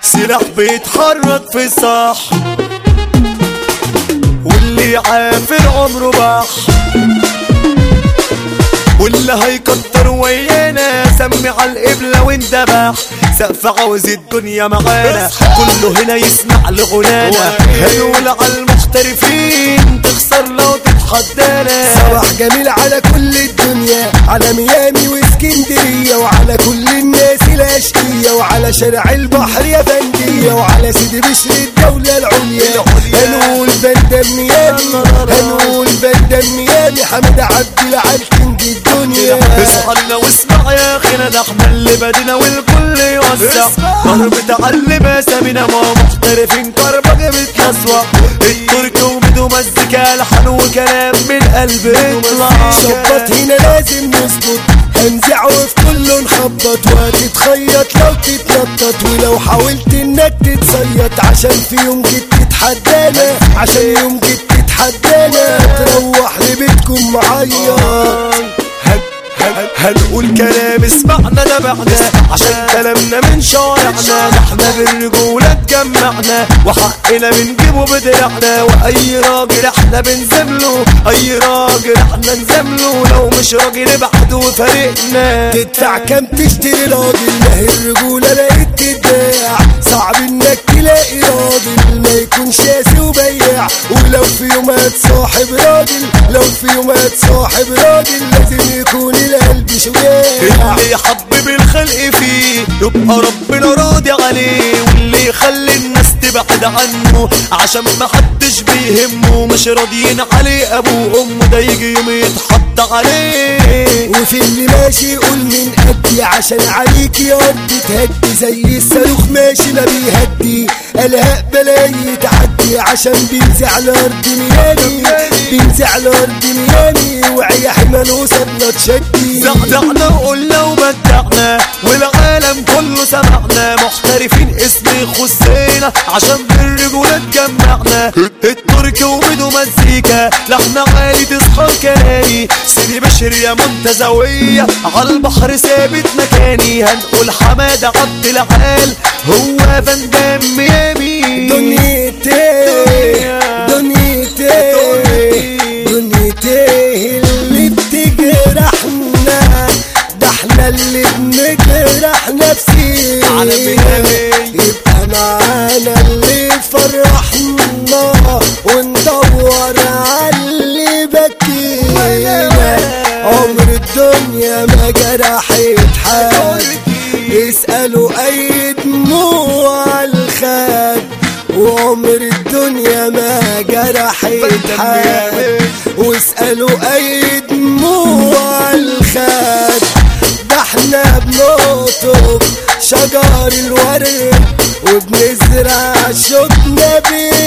سلاح بيتحرك في صح واللي عافر عمره باح واللي هيكتر ويانا سمي على القبلة واندبح سقف عاوز الدنيا معانا كله هنا يسمع لغنانا هنقول على المحترفين تخسر لو تتحدانا صباح جميل على كل الدنيا على ميامي واسكندرية وعلى كل الناس الأشقية وعلى شارع البحر يا فندية وعلى سيدي بشر الدولة العليا هنقول بندر ميامي هنقول بندر ميامي حمد عبد العال كينج الدنيا اصحى واسمع يا اخينا ده احنا اللي بدينا والكل يوزع ضرب تعلم سمينا ما محترفين كربجة بتنسوع الترك وبدو مزيكا لحن وكلام من قلب يطلع شبط هنا لازم نظبط هنزع وفي كله نخبط وهتتخيط لو تتنطط ولو حاولت انك تتصيط عشان في يوم جيت تتحدانا عشان يوم جيت تتحدانا تروح لبيتكم معيط هنقول كلام اسمعنا نبعنا عشان كلامنا من شارعنا ده احنا بالرجولة اتجمعنا وحقنا بنجيبه بدرعنا واي راجل احنا بنزمله اي راجل احنا نزمله لو مش راجل ابعد وفارقنا تدفع كام تشتري راجل ما هي الرجولة بقت تتباع صعب انك تلاقي راجل ما يكونش قاسي وبياع ولو في يوم هتصاحب راجل لو في يوم هتصاحب راجل لازم يكون القلب شجاع اللي يحبب الخلق فيه يبقى ربنا راضي عليه واللي يخلي الناس تبعد عنه عشان ما حدش بيهمه مش راضيين عليه ابوه وامه ده يجي يوم يتحط عليه وفي اللي ماشي يقول من قدي عشان عليك يا ارض تهدي زي الصاروخ ماشي ما بيهدي الهاء بلاي تعدي عشان بينزع الارض ميامي بينزع الارض ميامي وعي حمل وصلنا تشدي زعزعنا وقلنا وبدعنا والعالم كله سمعنا محترفين اسم يخصنا عشان بالرجولة اتجمعنا الترك وبدو مزيكا لحنا عالي تسخر كلامي سيدي بشر يا منتزوية على البحر ثابت مكاني هنقول حمادة عبد العال هو فندام ميامي دنيتي دنيتي دنيتي اللي بتجرحنا ده احنا اللي بنجرح نفسينا على ميامي. يبقى معانا اللي فرحنا وندور على اللي بكينا عمر الدنيا ما جرحت حد اسألوا أي دموع الخد وعمر الدنيا ما جرحت حد واسألوا أي دموع الخد ده احنا بنقطف شجر الورد وبنزرع شوكنا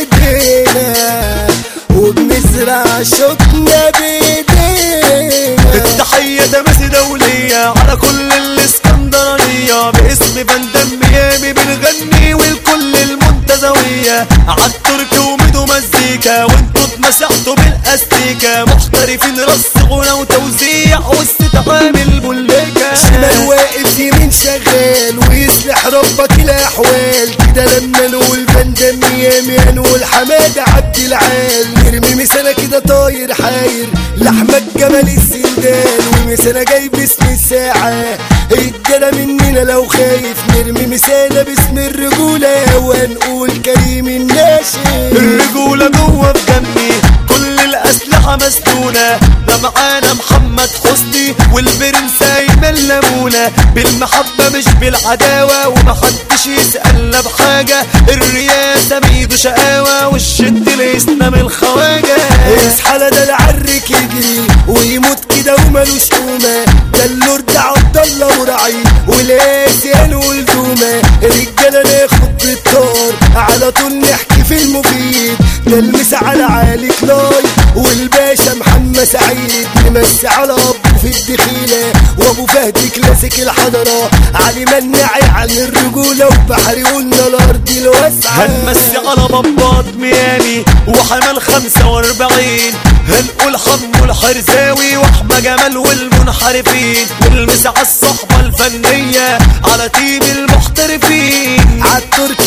بايدينا وبنزرع شوكنا بايدينا التحية تمس دولية على كل الاسكندرانية باسم بندم ميامي بنغني والكل المنتزوية عالترك وميدو مزيكا وانتوا اتمسحتوا بالاستيكا محترفين رص غنى وتوزيع واستتعامل بوليكا شمال واقف يمين شغال ويصلح ربك الاحوال كده لما نقول بندم ميامي نقول حماده عبد العال نرمي مثلا كده طاير حاير لاحمد جمال السندان ومثلا جاي باسم الساعه الجدع مننا لو خايف نرمي مثالة باسم الرجولة ونقول كريم الناشئ الرجولة جوه في دمي كل الأسلحة مسنونة ده معانا محمد حسني والبرنس أيمن لمونة بالمحبة مش بالعداوة ومحدش يسألنا بحاجة الرياسة ميدو شقاوة والشد ليسنا من الخواجة اصحى ده العرك يجري ويموت كده ومالوش قومة ده اللورد عبد الله ورعي والاسيان والدومة رجالة ناخد بالطار على طول نحكي في المفيد ده المس على عالي كلاي والباشا محمد سعيد نمسي على ابو في الدخيلة وابو فهد كلاسيك الحضرة علي منعي عن الرجولة وبحري قلنا الارض الواسعة هنمسي على بابات ميامي وحمال خمسة واربعين هنقول حمو الحرزاوي واحمى جمال والمنحرفين والمس على الصحبة الفنية على تيم المحترفين عالتركي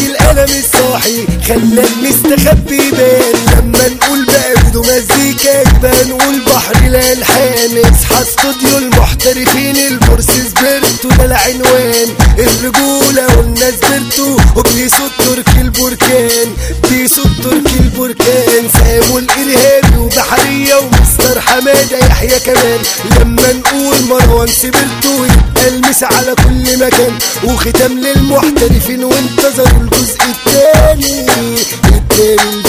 مش صاحي خلى المستخبي يبان لما نقول بقى بدو مزيكا يبقى نقول بحر الالحان اصحى استوديو المحترفين البورس سبرتو ده العنوان الرجولة والناس برتو وبيسو التركي البركان بيسو التركي البركان سامو الارهابي وبحرية ومستر حمادة يحيى كمان لما نقول مروان سبرتو يبقى المس على كل مكان وختام للمحترفين وانتظروا الجزء التاني التاني